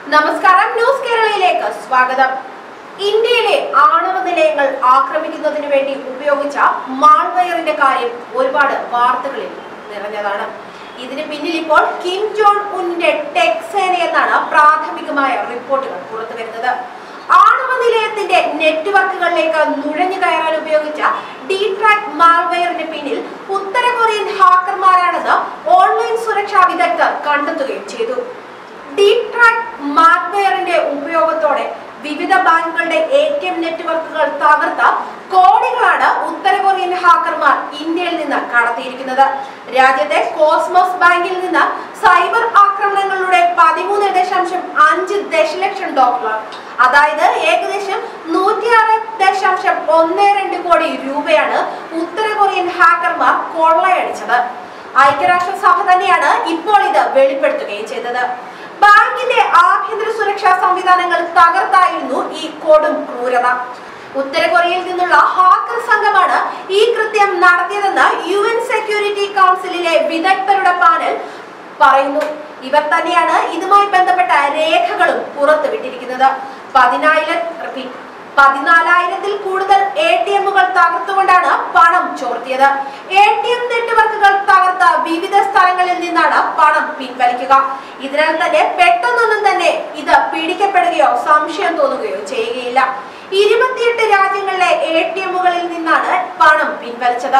നമസ്കാരം ന്യൂസ് കേരളയിലേക്ക് സ്വാഗതം ഇന്ത്യയിലെ ആണവ നിലയങ്ങൾ ആക്രമിക്കുന്നതിന് വേണ്ടി ഉപയോഗിച്ച മാൾവെയറിന്റെ കാര്യം ഒരുപാട് വാർത്തകളിൽ നിറഞ്ഞതാണ് ഇതിന് പിന്നിൽ ഇപ്പോൾ കിം ജോൺ ഉന്നിന്റെ ടെക് സേന എന്നാണ് പ്രാഥമികമായ റിപ്പോർട്ടുകൾ പുറത്തുവരുന്നത് ആണവ നിലയത്തിന്റെ നെറ്റ്വർക്കുകളിലേക്ക് നുഴഞ്ഞു കയറാൻ ഉപയോഗിച്ച ഡി ട്രാക്ക് മാൾവെയറിന് പിന്നിൽ ഉത്തര കൊറിയൻ ഹാക്കർമാരാണെന്ന് ഓൺലൈൻ സുരക്ഷാ വിദഗ്ധർ കണ്ടെത്തുകയും ചെയ്തു ഡീപ് ട്രാക്ക് മാർവെയറിന്റെ ഉപയോഗത്തോടെ വിവിധ ബാങ്കുകളുടെ എ ടി എം നെറ്റ്വർക്കുകൾ തകർത്ത കോടികളാണ് ഉത്തര കൊറിയൻ ഹാക്കർമാർ ഇന്ത്യയിൽ നിന്ന് കടത്തിയിരിക്കുന്നത് രാജ്യത്തെ കോസ്മോസ് ബാങ്കിൽ നിന്ന് സൈബർ ആക്രമണങ്ങളുടെ പതിമൂന്ന് ദശാംശം അഞ്ച് ദശലക്ഷം ഡോളർ അതായത് ഏകദേശം നൂറ്റിയാറ് ദശാംശം ഒന്ന് രണ്ട് കോടി രൂപയാണ് ഉത്തര കൊറിയൻ ഹാക്കർമാർ കൊള്ളയടിച്ചത് ഐക്യരാഷ്ട്രസഭ തന്നെയാണ് ഇപ്പോൾ ഇത് വെളിപ്പെടുത്തുകയും ചെയ്തത് ബാങ്കിന്റെ ആഭ്യന്തര സുരക്ഷാ സംവിധാനങ്ങൾ തകർത്തായിരുന്നു ഈ കൊടും ക്രൂരത ഉത്തര കൊറിയയിൽ നിന്നുള്ള ഹാക്കർ സംഘമാണ് ഈ കൃത്യം നടത്തിയതെന്ന് യു എൻ സെക്യൂരിറ്റി കൗൺസിലിലെ വിദഗ്ധരുടെ പാനൽ പറയുന്നു ഇവർ തന്നെയാണ് ഇതുമായി ബന്ധപ്പെട്ട രേഖകളും പുറത്തുവിട്ടിരിക്കുന്നത് പതിനായിരം റിപ്പീറ്റ് പതിനാലായിരത്തിൽ കൂടുതൽ എ ടി എമ്മുകൾ തകർത്തുകൊണ്ടാണ് പണം ചോർത്തിയത് എ ടി എം നെറ്റ്വർക്കുകൾ തകർത്ത വിവിധ സ്ഥലങ്ങളിൽ നിന്നാണ് പണം പിൻവലിക്കുക ഇതിനാൽ തന്നെ പെട്ടെന്നൊന്നും തന്നെ ഇത് പിടിക്കപ്പെടുകയോ സംശയം തോന്നുകയോ ചെയ്യുകയില്ല ഇരുപത്തിയെട്ട് രാജ്യങ്ങളിലെ എ ടി എമ്മുകളിൽ നിന്നാണ് പണം പിൻവലിച്ചത്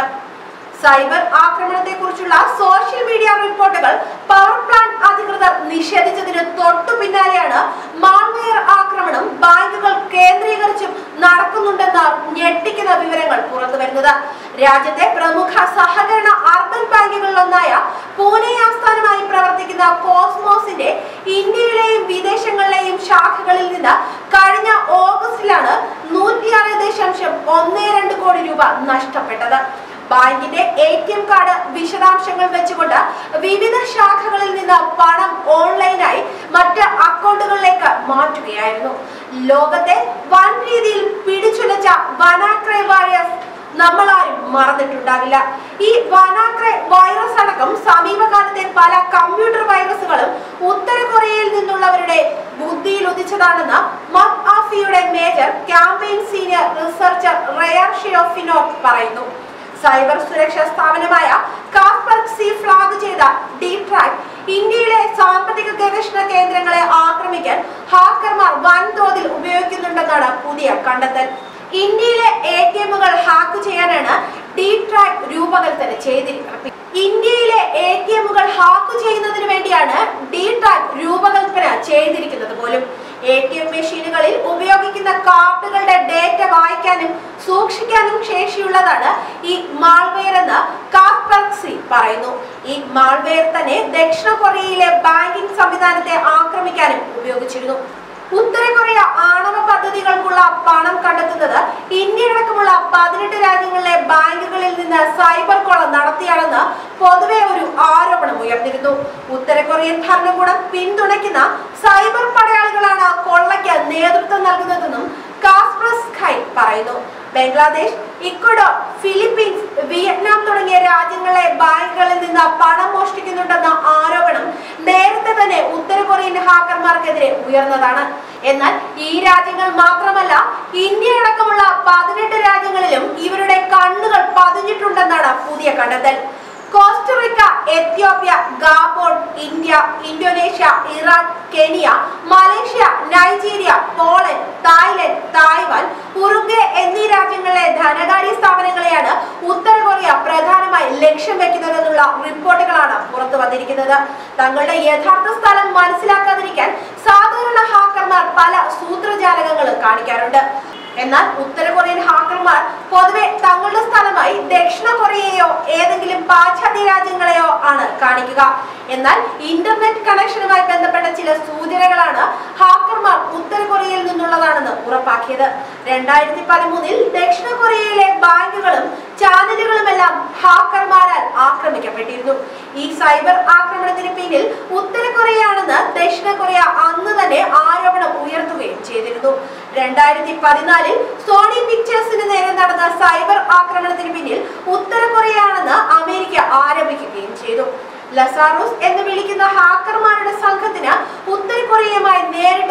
സൈബർ ആക്രമണത്തെ കുറിച്ചുള്ള സോഷ്യൽ മീഡിയ റിപ്പോർട്ടുകൾ പവർ പ്ലാന്റ് അധികൃതർ നിഷേധിച്ചതിന് തൊട്ടു പിന്നാലെയാണ് മാൾവെയർ ആക്രമണം ബാങ്കുകൾ കേന്ദ്രീകരിച്ചും നടക്കുന്നുണ്ടെന്ന ഞെട്ടിക്കുന്ന വിവരങ്ങൾ പുറത്തുവരുന്നത് രാജ്യത്തെ പ്രമുഖ സഹകരണ അർബൻ ബാങ്കുകളിലൊന്നായ പൂനെ ആസ്ഥാനമായി പ്രവർത്തിക്കുന്ന കോസ്മോസിന്റെ ഇന്ത്യയിലെയും വിദേശങ്ങളിലെയും ശാഖകളിൽ നിന്ന് കഴിഞ്ഞ ഓഗസ്റ്റിലാണ് നൂറ്റിയാറ് ദശാംശം ഒന്ന് രണ്ട് കോടി രൂപ നഷ്ടപ്പെട്ടത് ബാങ്കിന്റെ എ ടി എം കാർഡ് വിശദാംശങ്ങൾ വെച്ചുകൊണ്ട് വിവിധ ശാഖകളിൽ നിന്ന് പണം ഓൺലൈനായി മറ്റ് അക്കൗണ്ടുകളിലേക്ക് മാറ്റുകയായിരുന്നു ലോകത്തെ വൻ രീതിയിൽ പിടിച്ചുലച്ച വനാക്രേ വാരിയസ് നമ്മളാരും മറന്നിട്ടുണ്ടാകില്ല ഈ വനാക്രേ വൈറസ് അടക്കം സമീപകാലത്തെ പല കമ്പ്യൂട്ടർ വൈറസുകളും ഉത്തര കൊറിയയിൽ നിന്നുള്ളവരുടെ ബുദ്ധിയിൽ ഉദിച്ചതാണെന്ന് മക് ആഫിയുടെ മേജർ ക്യാമ്പയിൻ സീനിയർ റിസർച്ചർ റയാർ ഷിയോഫിനോട്ട് പറയുന്നു സൈബർ സുരക്ഷാ സ്ഥാപനമായ കാസ്പർക്ക് സി ഫ്ലാഗ് ചെയ്ത ഡി ട്രാക്ക് ഇന്ത്യയിലെ സാമ്പത്തിക ഗവേഷണ കേന്ദ്രങ്ങളെ ആക്രമിക്കാൻ ഹാക്കർമാർ വൻതോതിൽ ഉപയോഗിക്കുന്നുണ്ടെന്നാണ് പുതിയ കണ്ടെത്തൽ ഇന്ത്യയിലെ എ ടി എമ്മുകൾ ഹാക്ക് ചെയ്യാനാണ് ഡി ട്രാക്ക് രൂപകൽപ്പന ചെയ്തിരിക്കുന്നത് ഇന്ത്യയിലെ എ ടി എമ്മുകൾ ഹാക്ക് ചെയ്യുന്നതിന് വേണ്ടിയാണ് ഡി ട്രാക്ക് രൂപകൽപ്പന ചെയ്തിരിക്കുന്നത് പോലും എ ടി എം മെഷീനുകളിൽ ഉപയോഗിക്കുന്ന കാർഡുകളുടെ ഡേറ്റ വായിക്കാനും സൂക്ഷിക്കാനും ശേഷിയുള്ളതാണ് ഈ മാൾവെയർ എന്ന് കാസ്പർക്സി പറയുന്നു ഈ മാൾവെയർ തന്നെ ദക്ഷിണ കൊറിയയിലെ ബാങ്കിംഗ് സംവിധാനത്തെ ആക്രമിക്കാനും ഉപയോഗിച്ചിരുന്നു ഉത്തര കൊറിയ ആണവ പദ്ധതികൾക്കുള്ള പണം കണ്ടെത്തുന്നത് ഇന്ത്യ അടക്കമുള്ള പതിനെട്ട് രാജ്യങ്ങളിലെ ബാങ്കുകളിൽ നിന്ന് സൈബർ കൊള്ള നടത്തിയാണെന്ന് പൊതുവെ ഒരു ആരോപണം ഉയർന്നിരുന്നു ഉത്തര കൊറിയൻ ഭരണകൂടം പിന്തുണയ്ക്കുന്ന സൈബർ പടയാളികളാണ് കൊള്ളയ്ക്ക് നേതൃത്വം നൽകുന്നതെന്നും കാസ്പ്രസ് ഖൈ പറയുന്നു ബംഗ്ലാദേശ് ഇക്വഡോർ ഫിലിപ്പീൻസ് വിയറ്റ്നാം തുടങ്ങിയ രാജ്യങ്ങളിലെ ബാങ്കുകളിൽ നിന്ന് പണം മോഷ്ടിക്കുന്നുണ്ടെന്ന ആരോപണം നേരത്തെ തന്നെ ഉത്തര കൊറിയൻ ഹാക്കർമാർക്കെതിരെ ഉയർന്നതാണ് എന്നാൽ ഈ രാജ്യങ്ങൾ മാത്രമല്ല ഇന്ത്യ അടക്കമുള്ള പതിനെട്ട് രാജ്യങ്ങളിലും ഇവരുടെ കണ്ണുകൾ പതിഞ്ഞിട്ടുണ്ടെന്നാണ് പുതിയ കണ്ടെത്തൽ Costa Rica Ethiopia Gabon India Indonesia Iran Kenya Malaysia Nigeria Poland Thailand Taiwan Uruguay എന്നീ രാജ്യങ്ങളിലെ ധനകാര്യ സ്ഥാപനങ്ങളെയാണ് ഉത്തര കൊറിയ പ്രധാനമായി ലക്ഷ്യം വെക്കുന്നതെന്നുള്ള റിപ്പോർട്ടുകളാണ് പുറത്തു വന്നിരിക്കുന്നത് തങ്ങളുടെ യഥാർത്ഥ സ്ഥലം മനസ്സിലാക്കാതിരിക്കാൻ സാധാരണ ഹാക്കർമാർ പല സൂത്രജാലകങ്ങളും കാണിക്കാറുണ്ട് എന്നാൽ ഉത്തര കൊറിയൻ ഹാക്കർമാർ പൊതുവെ തങ്ങളുടെ സ്ഥലമായി ദക്ഷിണ കൊറിയയോ ഏതെങ്കിലും പാശ്ചാത്യ രാജ്യങ്ങളെയോ ആണ് കാണിക്കുക എന്നാൽ ഇന്റർനെറ്റ് കണക്ഷനുമായി ബന്ധപ്പെട്ട ചില സൂചനകളാണ് ഹാക്കർമാർ ഉത്തര കൊറിയയിൽ നിന്നുള്ളതാണെന്ന് ഉറപ്പാക്കിയത് രണ്ടായിരത്തി പതിമൂന്നിൽ ദക്ഷിണ കൊറിയയിലെ ബാങ്കുകളും ചാനലുകളുമെല്ലാം ഹാക്കർമാരാൽ ആക്രമിക്കപ്പെട്ടിരുന്നു ഈ സൈബർ ആക്രമണത്തിന് പിന്നിൽ ഉത്തര കൊറിയയാണെന്ന് ദക്ഷിണ കൊറിയ അന്ന് തന്നെ ആരോപണം ഉയർത്തുകയും ചെയ്തിരുന്നു രണ്ടായിരത്തി പതിനാലിൽ സോണി പിക്ചേഴ്സിന് നേരെ നടന്ന സൈബർ ആക്രമണത്തിന് പിന്നിൽ ഉത്തര കൊറിയയാണെന്ന് അമേരിക്ക ആരോപിക്കുകയും ചെയ്തു ലസാറൂസ് എന്ന് വിളിക്കുന്ന ഹാക്കർമാരുടെ സംഘത്തിന് ഉത്തര കൊറിയയുമായി നേരിട്ട്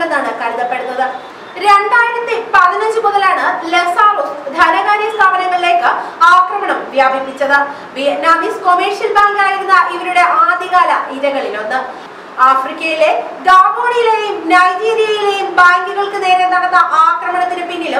നടന്നിട്ടുണ്ടെന്നാണ് കരുതപ്പെടുന്നത് രണ്ടായിരത്തി പതിനഞ്ച് മുതലാണ് ലസാറോസ് ധനകാര്യ സ്ഥാപനങ്ങളിലേക്ക് ആക്രമണം വ്യാപിപ്പിച്ചത് വിയറ്റ്നാമീസ് കൊമേഴ്ഷ്യൽ ബാങ്ക് ആയിരുന്ന ഇവരുടെ ആദ്യകാല ഇരകളിലൊന്ന് ആഫ്രിക്കയിലെ ഗാബോണിലെയും നൈജീരിയയിലെയും ബാങ്കുകൾക്ക് നേരെ നടന്ന ആക്രമണത്തിന് പിന്നിലും